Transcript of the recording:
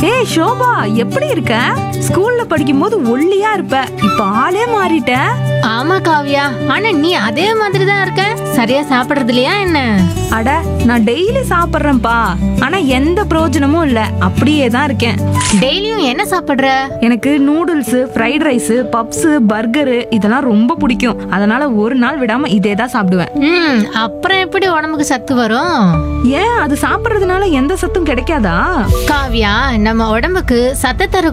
ஏய் ஷோபா எப்படி இருக்க ஸ்கூல்ல படிக்கும்போது ஒல்லியா இருப்ப இப்ப ஆளே மாறிட்ட ஆமா காவியா ஆனா நீ அதே மாதிரி தான் இருக்க சரியா சாப்பிடுறது இல்லையா என்ன அட நான் டெய்லி சாப்பிடுறேன்ப்பா ஆனா எந்த பிரயோஜனமும் இல்ல அப்படியே தான் இருக்கேன் டெய்லியும் என்ன சாப்பிடுற எனக்கு noodles fried rice puffs burger இதெல்லாம் ரொம்ப பிடிக்கும் அதனால ஒரு நாள் விடாம இதே தான் சாப்பிடுவேன் ம் அப்புறம் எப்படி உடம்புக்கு சத்து வரும் ஏன் அது சாப்பிடுறதுனால எந்த சத்தும் கிடைக்காதா காவியா நம்ம உடம்புக்கு சத்து தர